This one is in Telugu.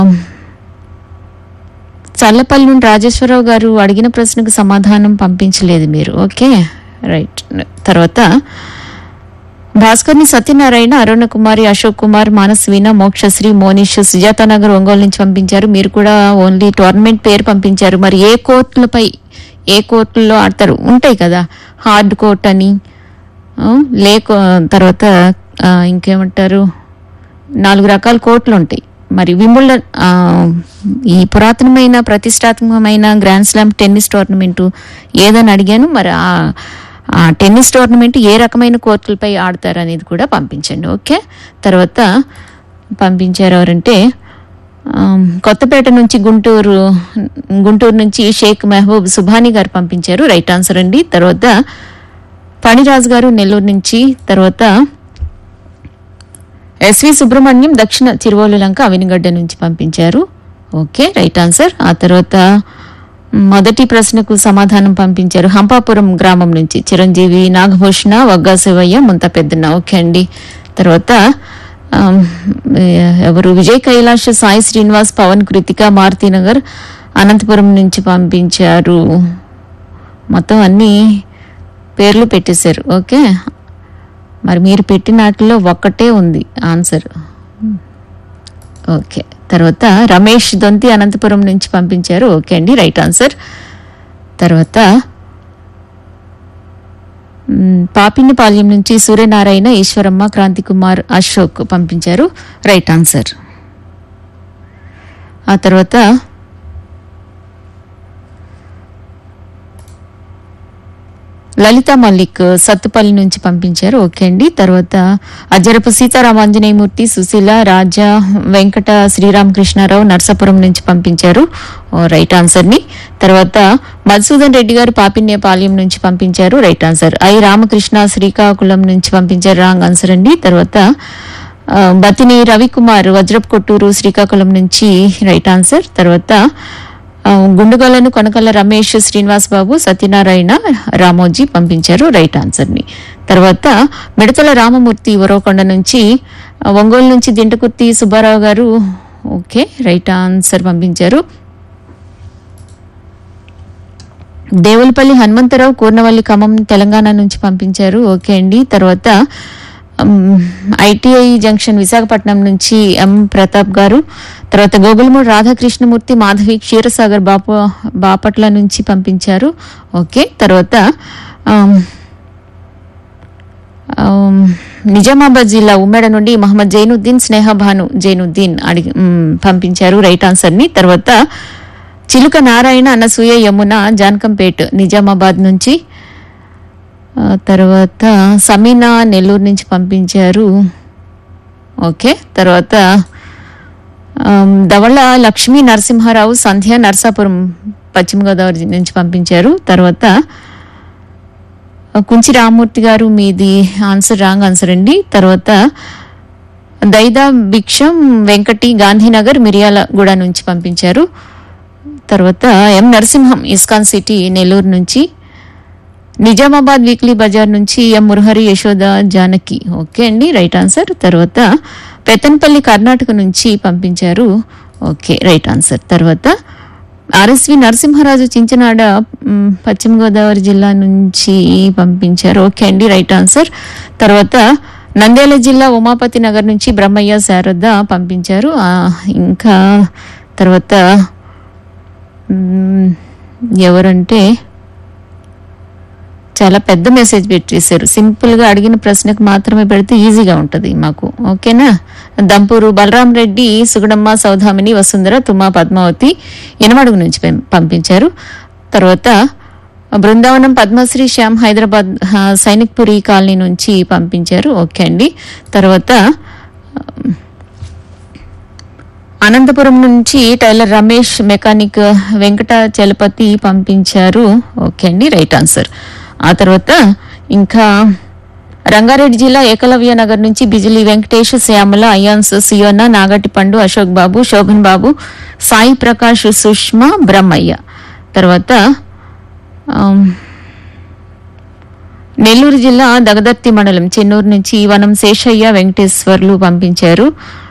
చల్లపల్లి నుండి రాజేశ్వరరావు గారు అడిగిన ప్రశ్నకు సమాధానం పంపించలేదు మీరు ఓకే రైట్ తర్వాత భాస్కర్ని సత్యనారాయణ అరుణ కుమారి అశోక్ కుమార్ మానస్వీన మోక్షశ్రీ మోనిష్ సుజాత నగర్ ఒంగోలు నుంచి పంపించారు మీరు కూడా ఓన్లీ టోర్నమెంట్ పేరు పంపించారు మరి ఏ కోర్టులపై ఏ కోర్టుల్లో ఆడతారు ఉంటాయి కదా హార్డ్ కోర్ట్ అని ఆ, లేక తర్వాత ఆ, ఇంకేమంటారు నాలుగు రకాల కోర్టులు ఉంటాయి మరి వింబుల్డన్ ఆ, ఈ పురాతనమైన ప్రతిష్టాత్మకమైన గ్రాండ్ స్లామ్ టెన్నిస్ టోర్నమెంటు ఏదని అడిగాను మరి ఆ ఆ టెన్నిస్ టోర్నమెంట్ ఏ రకమైన కోర్టులపై ఆడతారు అనేది కూడా పంపించండి ఓకే తర్వాత పంపించారు ఎవరంటే ఆమ్, కొత్తపేట నుంచి గుంటూరు గుంటూరు నుంచి షేక్ మెహబూబ్ సుభాని గారు పంపించారు రైట్ ఆన్సర్ అండి తర్వాత ఫణిరాజు గారు నెల్లూరు నుంచి తర్వాత ఎస్వి సుబ్రహ్మణ్యం దక్షిణ తిరువోలు లంక అవినిగడ్డ నుంచి పంపించారు ఓకే రైట్ ఆన్సర్ ఆ తర్వాత మొదటి ప్రశ్నకు సమాధానం పంపించారు హంపాపురం గ్రామం నుంచి చిరంజీవి నాగభూషణ వగ్గా శివయ్య ముంత పెద్దన్న ఓకే అండి తర్వాత ఆమ్, ఎవరు విజయ్ కైలాష్ సాయి శ్రీనివాస్ పవన్ కృతిక మారుతినగర్ అనంతపురం నుంచి పంపించారు మొత్తం అన్ని పేర్లు పెట్టేశారు ఓకే మరి మీరు పెట్టిన వాటిలో ఒక్కటే ఉంది ఆన్సర్ ఓకే తర్వాత రమేష్ దొంతి అనంతపురం నుంచి పంపించారు ఓకే అండి రైట్ ఆన్సర్ తర్వాత మ్, పాపినిపాల్యం నుంచి సూర్యనారాయణ ఈశ్వరమ్మ క్రాంతి కుమార్ అశోక్ పంపించారు రైట్ ఆన్సర్ ఆ తర్వాత లలిత మల్లిక్ సత్తుపల్లి నుంచి పంపించారు ఓకే అండి తర్వాత అజ్జరపు సీతారామాంజనేయమూర్తి సుశీల రాజా వెంకట శ్రీరామకృష్ణారావు నర్సాపురం నుంచి పంపించారు ఓ, రైట్ ఆన్సర్ ని తర్వాత మధుసూదన్ రెడ్డి గారు పాపిన్యపాలెం నుంచి పంపించారు right answer I Ramakrishna Srikakulam నుంచి పంపించారు రాంగ్ ఆన్సర్ అండి తర్వాత ఆ, బతిని రవికుమార్ వజ్రప్ కొట్టూరు శ్రీకాకుళం నుంచి రైట్ ఆన్సర్ తర్వాత ఆ, గుండుగలను కొనకల్ల రమేష్ శ్రీనివాస్ బాబు సత్యనారాయణ రామోజీ పంపించారు రైట్ ఆన్సర్ ని తర్వాత మిడతల రామమూర్తి ఉరవకొండ నుంచి ఆ, ఒంగోలు నుంచి దింటకుర్తి సుబ్బారావు గారు ఓకే రైట్ ఆన్సర్ పంపించారు దేవులపల్లి హనుమంతరావు కూర్నవల్లి ఖమ్మం తెలంగాణ నుంచి పంపించారు ఓకే అండి తర్వాత ఐటీఐ జంక్షన్ విశాఖపట్నం నుంచి ఎం ప్రతాప్ గారు తర్వాత గోగులమూడి రాధాకృష్ణమూర్తి మాధవి క్షీరసాగర్ బాప బాపట్ల నుంచి పంపించారు ఓకే తర్వాత ఆమ్, ఆమ్, నిజామాబాద్ జిల్లా ఉమ్మేడ నుండి మహమ్మద్ జైనుద్దీన్ స్నేహభాను జైనుద్దీన్ అడిగి మ్, పంపించారు రైట్ ఆన్సర్ ని తర్వాత చిలుక నారాయణ అనసూయ యమున జానకంపేట్ నిజామాబాద్ నుంచి ఆ, తర్వాత సమీనా నెల్లూరు నుంచి పంపించారు ఓకే తర్వాత ఆమ్, ధవళ లక్ష్మీ నరసింహారావు సంధ్య నర్సాపురం పశ్చిమ గోదావరి నుంచి పంపించారు తర్వాత ఆ, కుంచి రామూర్తి గారు మీది ఆన్సర్ రాంగ్ ఆన్సర్ అండి తర్వాత దైదా భిక్షం వెంకటి గాంధీనగర్ మిర్యాలగూడ నుంచి పంపించారు తర్వాత M Narasimham ISKCON city Nellore నుంచి నిజామాబాద్ వీక్లీ బజార్ నుంచి ఎం మురహరి యశోద జానకి ఓకే అండి రైట్ ఆన్సర్ తర్వాత పెత్తన్పల్లి కర్ణాటక నుంచి పంపించారు ఓకే రైట్ ఆన్సర్ తర్వాత ఆర్ఎస్వి నరసింహరాజు చించనాడ మ్, పశ్చిమ గోదావరి జిల్లా నుంచి పంపించారు ఓకే అండి రైట్ ఆన్సర్ తర్వాత నంద్యాల జిల్లా ఉమాపతి నగర్ నుంచి బ్రహ్మయ్య శారద పంపించారు ఆ, ఇంకా తర్వాత మ్, ఎవరంటే చాలా పెద్ద మెసేజ్ పెట్టేశారు సింపుల్ గా అడిగిన ప్రశ్నకు మాత్రమే పెడితే ఈజీగా ఉంటది మాకు ఓకేనా దంపూరు బలరాం రెడ్డి సుగుణమ్మ సౌధామిని వసుంధర తుమ్మా పద్మావతి ఎనమడుగు నుంచి పం- పంపించారు తర్వాత బృందావనం పద్మశ్రీ శ్యామ్ హైదరాబాద్ ఆ, సైనిక్పురి కాలనీ నుంచి పంపించారు ఓకే అండి తర్వాత అనంతపురం నుంచి టైలర్ రమేష్ మెకానిక్ వెంకట చలపతి పంపించారు ఓకే అండి రైట్ ఆన్సర్ ఆ తర్వాత ఇంకా రంగారెడ్డి జిల్లా ఏకలవ్య నగర్ నుంచి బిజిలి వెంకటేష్ శ్యామల అయాన్స్ సియోన నాగటి పండు అశోక్ బాబు శోభన్ బాబు సాయి ప్రకాష్ సుష్మా బ్రహ్మయ్య తర్వాత ఆమ్, నెల్లూరు జిల్లా దగదర్తి మండలం చెన్నూరు నుంచి వనం శేషయ్య వెంకటేశ్వర్లు పంపించారు